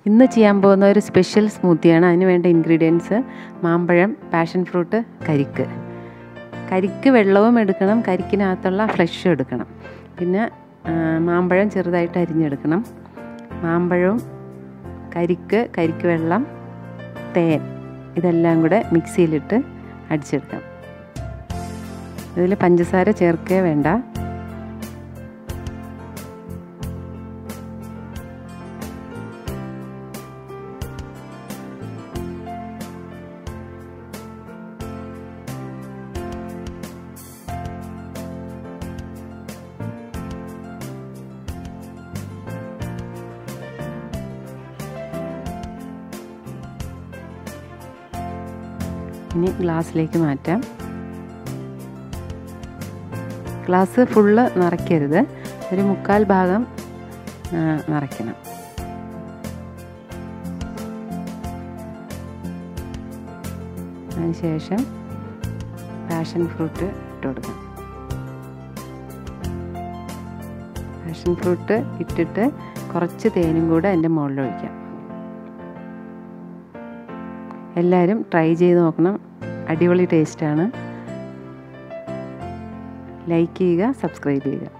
ഇന്ന് ചെയ്യാൻ പോകുന്ന ഒരു സ്പെഷ്യൽ സ്മൂത്തിയാണ് അതിന് വേണ്ട ഇൻഗ്രീഡിയൻസ് മാമ്പഴം പാഷൻ ഫ്രൂട്ട് കരിക്ക് കരിക്ക് വെള്ളവും എടുക്കണം കരിക്കിനകത്തുള്ള ഫ്ലഷും എടുക്കണം പിന്നെ ആ, മാമ്പഴം ചെറുതായിട്ട് അരിഞ്ഞെടുക്കണം മാമ്പഴവും കരിക്ക് കരിക്ക് വെള്ളം തേൻ ഇതെല്ലാം കൂടെ മിക്സിയിലിട്ട് അടിച്ചെടുക്കാം ഇതിൽ പഞ്ചസാര ചേർക്കേ വേണ്ട ഇനി ഗ്ലാസ്സിലേക്ക് മാറ്റാം ഗ്ലാസ് ഫുള്ള് നിറയ്ക്കരുത് ഒരു മുക്കാൽ ഭാഗം ആ, നിറയ്ക്കണം അതിനുശേഷം പാഷൻ ഫ്രൂട്ട് ഇട്ട് കൊടുക്കാം പാഷൻ ഫ്രൂട്ട് ഇട്ടിട്ട് കുറച്ച് തേനും കൂടെ അതിൻ്റെ മുകളിൽ ഒഴിക്കാം എല്ലാവരും ട്രൈ ചെയ്ത് നോക്കണം അടിപൊളി ടേസ്റ്റാണ് ലൈക്ക് ചെയ്യുക സബ്സ്ക്രൈബ് ചെയ്യുക